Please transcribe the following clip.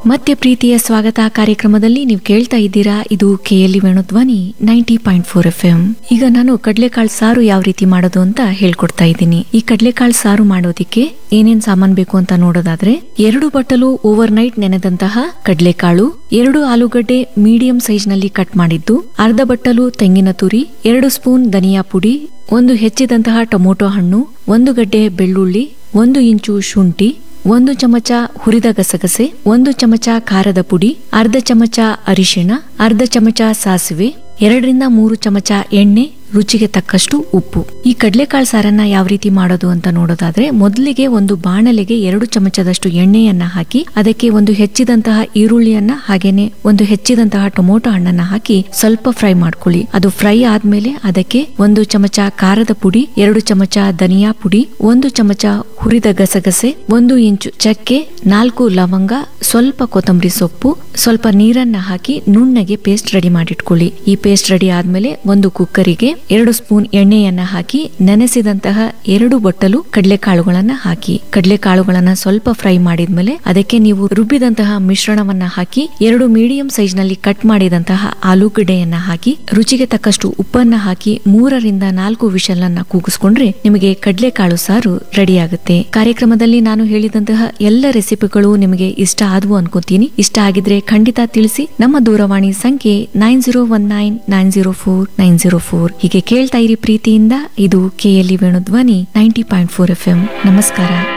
ಮತ್ತೆ ಪ್ರೀತಿಯ ಸ್ವಾಗತ ಕಾರ್ಯಕ್ರಮದಲ್ಲಿ ನೀವು ಕೇಳ್ತಾ ಇದ್ದೀರಾ ಇದು KLE Venudhwani ninety point four F M ಈಗ ನಾನು ಕಡ್ಲೆಕಾಳು ಸಾರು ಯಾವ ರೀತಿ ಮಾಡೋದು ಅಂತ ಹೇಳ್ಕೊಡ್ತಾ ಇದ್ದೀನಿ ಈ ಕಡ್ಲೆಕಾಳು ಸಾರು ಮಾಡೋದಿಕ್ಕೆ ಏನೇನ್ ಸಾಮಾನ್ ಬೇಕು ಅಂತ ನೋಡೋದಾದ್ರೆ ಎರಡು ಬಟ್ಟಲು ಓವರ್ ನೈಟ್ ನೆನೆದಂತಹ ಕಡ್ಲೆಕಾಳು ಎರಡು ಆಲೂಗಡ್ಡೆ ಮೀಡಿಯಂ ಸೈಜ್ ನಲ್ಲಿ ಕಟ್ ಮಾಡಿದ್ದು ಅರ್ಧ ಬಟ್ಟಲು ತೆಂಗಿನ ತುರಿ ಎರಡು ಸ್ಪೂನ್ ಧನಿಯಾ ಪುಡಿ ಒಂದು ಹೆಚ್ಚಿದಂತಹ ಟೊಮೊಟೊ ಹಣ್ಣು ಒಂದು ಗಡ್ಡೆ ಬೆಳ್ಳುಳ್ಳಿ ಒಂದು ಇಂಚು ಶುಂಠಿ ಒಂದು ಚಮಚ ಹುರಿದ ಗಸಗಸೆ ಒಂದು ಚಮಚ ಖಾರದ ಪುಡಿ ಅರ್ಧ ಚಮಚ ಅರಿಶಿಣ ಅರ್ಧ ಚಮಚ ಸಾಸಿವೆ ಎರಡರಿಂದ ಮೂರು ಚಮಚ ಎಣ್ಣೆ ರುಚಿಗೆ ತಕ್ಕಷ್ಟು ಉಪ್ಪು ಈ ಕಡಲೆಕಾಳು ಸಾರನ್ನ ಯಾವ ರೀತಿ ಮಾಡೋದು ಅಂತ ನೋಡೋದಾದ್ರೆ ಮೊದಲಿಗೆ ಒಂದು ಬಾಣಲೆಗೆ ಎರಡು ಚಮಚದಷ್ಟು ಎಣ್ಣೆಯನ್ನ ಹಾಕಿ ಅದಕ್ಕೆ ಒಂದು ಹೆಚ್ಚಿದಂತಹ ಈರುಳ್ಳಿಯನ್ನ ಹಾಗೇನೆ ಒಂದು ಹೆಚ್ಚಿದಂತಹ ಟೊಮೊಟೊ ಹಣ್ಣನ್ನ ಹಾಕಿ ಸ್ವಲ್ಪ ಫ್ರೈ ಮಾಡ್ಕೊಳ್ಳಿ ಅದು ಫ್ರೈ ಆದ್ಮೇಲೆ ಅದಕ್ಕೆ ಒಂದು ಚಮಚ ಖಾರದ ಪುಡಿ ಎರಡು ಚಮಚ ಧನಿಯಾ ಪುಡಿ ಒಂದು ಚಮಚ ಹುರಿದ ಗಸಗಸೆ ಒಂದು ಇಂಚು ಚಕ್ಕೆ ನಾಲ್ಕು ಲವಂಗ ಸ್ವಲ್ಪ ಕೊತ್ತಂಬರಿ ಸೊಪ್ಪು ಸ್ವಲ್ಪ ನೀರನ್ನ ಹಾಕಿ ನುಣ್ಣಗೆ ಪೇಸ್ಟ್ ರೆಡಿ ಮಾಡಿಟ್ಕೊಳ್ಳಿ ಈ ಪೇಸ್ಟ್ ರೆಡಿ ಆದ್ಮೇಲೆ ಒಂದು ಕುಕ್ಕರಿಗೆ ಎರಡು ಸ್ಪೂನ್ ಎಣ್ಣೆಯನ್ನ ಹಾಕಿ ನೆನೆಸಿದಂತಹ ಎರಡು ಬಟ್ಟಲು ಕಡಲೆಕಾಳುಗಳನ್ನ ಹಾಕಿ ಕಡಲೆಕಾಳುಗಳನ್ನ ಸ್ವಲ್ಪ ಫ್ರೈ ಮಾಡಿದ್ಮೇಲೆ ಅದಕ್ಕೆ ನೀವು ರುಬ್ಬಿದಂತಹ ಮಿಶ್ರಣವನ್ನ ಹಾಕಿ ಎರಡು ಮೀಡಿಯಂ ಸೈಜ್ ನಲ್ಲಿ ಕಟ್ ಮಾಡಿದಂತಹ ಆಲೂಗಡ್ಡೆಯನ್ನ ಹಾಕಿ ರುಚಿಗೆ ತಕ್ಕಷ್ಟು ಉಪ್ಪನ್ನ ಹಾಕಿ ಮೂರರಿಂದ ನಾಲ್ಕು ವಿಷಲ್ ಅನ್ನ ಕೂಗಿಸ್ಕೊಂಡ್ರೆ ನಿಮಗೆ ಕಡಲೆಕಾಳು ಸಾರು ರೆಡಿ ಆಗುತ್ತೆ ಕಾರ್ಯಕ್ರಮದಲ್ಲಿ ನಾನು ಹೇಳಿದಂತಹ ಎಲ್ಲ ರೆಸಿಪಿಗಳು ನಿಮಗೆ ಇಷ್ಟ ಆದವು ಅನ್ಕೋತೀನಿ ಇಷ್ಟ ಆಗಿದ್ರೆ ಖಂಡಿತ ತಿಳಿಸಿ ನಮ್ಮ ದೂರವಾಣಿ ಸಂಖ್ಯೆ nine zero one nine nine zero four nine zero four ಹೀಗೆ ಕೇಳ್ತಾ ಇರಿ ಪ್ರೀತಿಯಿಂದ ಇದು KLE Venudhwani ninety point four F M ನಮಸ್ಕಾರ